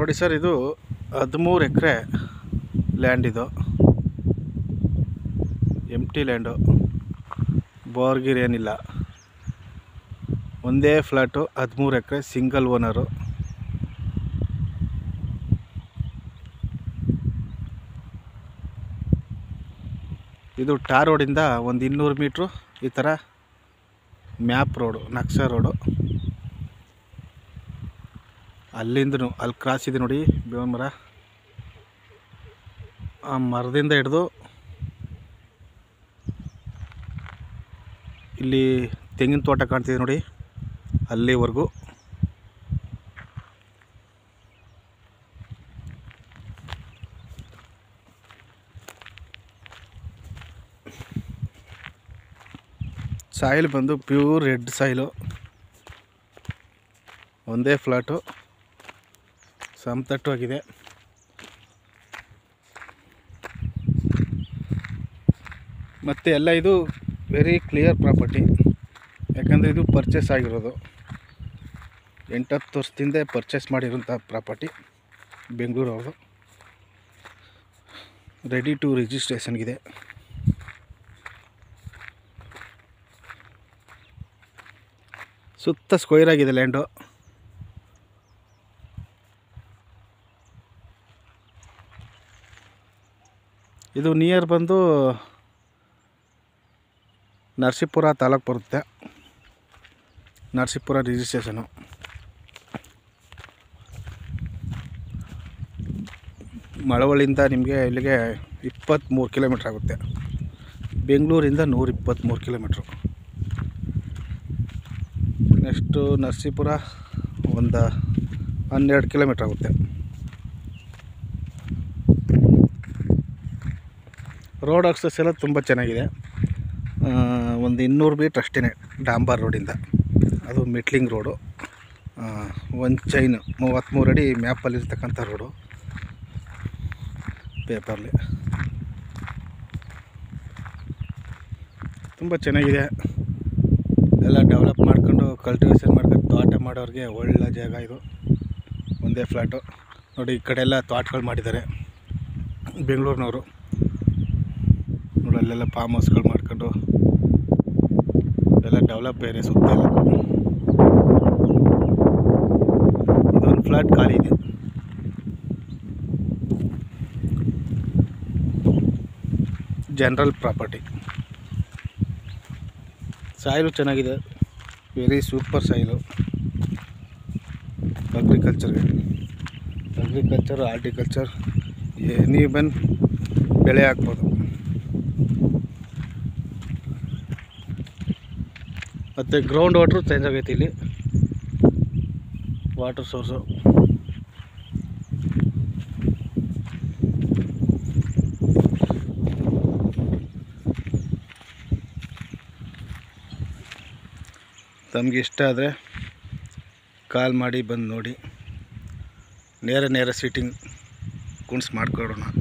ನೋಡಿ ಸರ್ ಇದು ಹದಿಮೂರು ಎಕರೆ ಲ್ಯಾಂಡ್ ಇದು ಎಮ್ ಟಿ ಲ್ಯಾಂಡು ಬೋರ್ಗಿರ್ ಏನಿಲ್ಲ ಒಂದೇ ಫ್ಲ್ಯಾಟು ಹದಿಮೂರು ಎಕರೆ ಸಿಂಗಲ್ ಓನರು ಇದು ಟಾರ್ ರೋಡಿಂದ ಒಂದು ಇನ್ನೂರು ಮೀಟ್ರು ಈ ಥರ ಮ್ಯಾಪ್ ರೋಡು ನಕ್ಸಾ ರೋಡು ಅಲ್ಲಿಂದನು ಅಲ್ಲಿ ಕ್ರಾಸ್ ಇದೆ ನೋಡಿ ಬೇವಿನ ಮರ ಆ ಮರದಿಂದ ಹಿಡಿದು ಇಲ್ಲಿ ತೆಂಗಿನ ತೋಟ ಕಾಣ್ತಿದೆ ನೋಡಿ ಅಲ್ಲಿವರೆಗೂ ಸಾಯಿಲ್ ಬಂದು ಪ್ಯೂರ್ ರೆಡ್ ಸಾಯಿಲು ಒಂದೇ ಫ್ಲಾಟು ಸಮತಟ್ಟವಾಗಿದೆ ಮತ್ತು ಎಲ್ಲ ಇದು ವೆರಿ ಕ್ಲಿಯರ್ ಪ್ರಾಪರ್ಟಿ ಯಾಕಂದರೆ ಇದು ಪರ್ಚೇಸ್ ಆಗಿರೋದು ಎಂಟತ್ತು ವರ್ಷದಿಂದ ಪರ್ಚೇಸ್ ಮಾಡಿರೋಂಥ ಪ್ರಾಪರ್ಟಿ ಬೆಂಗಳೂರು ಅವ್ರದ್ದು ರೆಡಿ ಟು ರಿಜಿಸ್ಟ್ರೇಷನ್ಗಿದೆ ಸುತ್ತ ಸ್ಕ್ವೈರ್ ಆಗಿದೆ ಲ್ಯಾಂಡು ಇದು ನಿಯರ್ ಬಂದು ನರಸೀಪುರ ತಾಲೂಕು ಬರುತ್ತೆ ನರಸೀಪುರ ರಿಜಿಸ್ಟ್ರೇಷನು ಮಳವಳ್ಳಿಯಿಂದ ನಿಮಗೆ ಇಲ್ಲಿಗೆ ಇಪ್ಪತ್ತ್ಮೂರು ಕಿಲೋಮೀಟ್ರ್ ಆಗುತ್ತೆ ಬೆಂಗಳೂರಿಂದ ನೂರ ಇಪ್ಪತ್ತ್ಮೂರು ಕಿಲೋಮೀಟ್ರು ನೆಕ್ಸ್ಟು ನರಸೀಪುರ ಒಂದು ಹನ್ನೆರಡು ಕಿಲೋಮೀಟ್ರ್ ಆಗುತ್ತೆ ರೋಡ್ ಆಕ್ಸಸ್ ಎಲ್ಲ ತುಂಬ ಚೆನ್ನಾಗಿದೆ ಆ, ಒಂದು ಇನ್ನೂರು ಮೀಟ್ರ್ ಅಷ್ಟೇ ಡಾಂಬರ್ ರೋಡಿಂದ ಅದು ಮೆಟ್ಲಿಂಗ್ ರೋಡು ಒಂದು ಚೈನ್ ಮೂವತ್ತ್ಮೂರು ಅಡಿ ಮ್ಯಾಪಲ್ಲಿರ್ತಕ್ಕಂಥ ರೋಡು ಪೇಪರ್ಲಿ ತುಂಬ ಚೆನ್ನಾಗಿದೆ ಎಲ್ಲ ಡೆವಲಪ್ ಮಾಡ್ಕೊಂಡು ಕಲ್ಟಿವೇಷನ್ ಮಾಡ್ಕೊಂಡು ತೋಟ ಮಾಡೋರಿಗೆ ಒಳ್ಳೆ ಜಾಗ ಇದು ಒಂದೇ ಫ್ಲ್ಯಾಟು ನೋಡಿ ಈ ಕಡೆ ಎಲ್ಲ ತೋಟಗಳು ಮಾಡಿದ್ದಾರೆ ಬೆಂಗಳೂರಿನವರು ನೋಡಿ ಅಲ್ಲೆಲ್ಲ ಫಾರ್ಮ್ ಹೌಸ್ಗಳು ಮಾಡ್ಕೊಂಡು ಎಲ್ಲ ಡೆವಲಪ್ ಏರಿಯಾ ಸುತ್ತ ಎಲ್ಲ ಇದೊಂದು ಫ್ಲ್ಯಾಟ್ ಖಾಲಿ ಇದೆ ಜನರಲ್ ಪ್ರಾಪರ್ಟಿ ಸಾಯಿಲು ಚೆನ್ನಾಗಿದೆ ವೆರಿ ಸೂಪರ್ ಸಾಯಿಲು ಅಗ್ರಿಕಲ್ಚರ್ಗೆ ಅಗ್ರಿಕಲ್ಚರ್ ಆರ್ಟಿಕಲ್ಚರ್ ಎನಿ ಬನ್ ಬೆಳೆ ಹಾಕ್ಬೋದು ಮತ್ತು ಗ್ರೌಂಡ್ ವಾಟ್ರು ಚೇಂಜ್ ಆಗೈತೆ ಇಲ್ಲಿ ವಾಟರ್ ಸೋರ್ಸು ತಮಗೆ ಇಷ್ಟ ಆದರೆ ಕಾಲ್ ಮಾಡಿ ಬಂದು ನೋಡಿ ನೇರ ನೇರ ಸೀಟಿಂಗ್ ಕುಣ್ಸ್ ಮಾಡಿಕೊಡೋಣ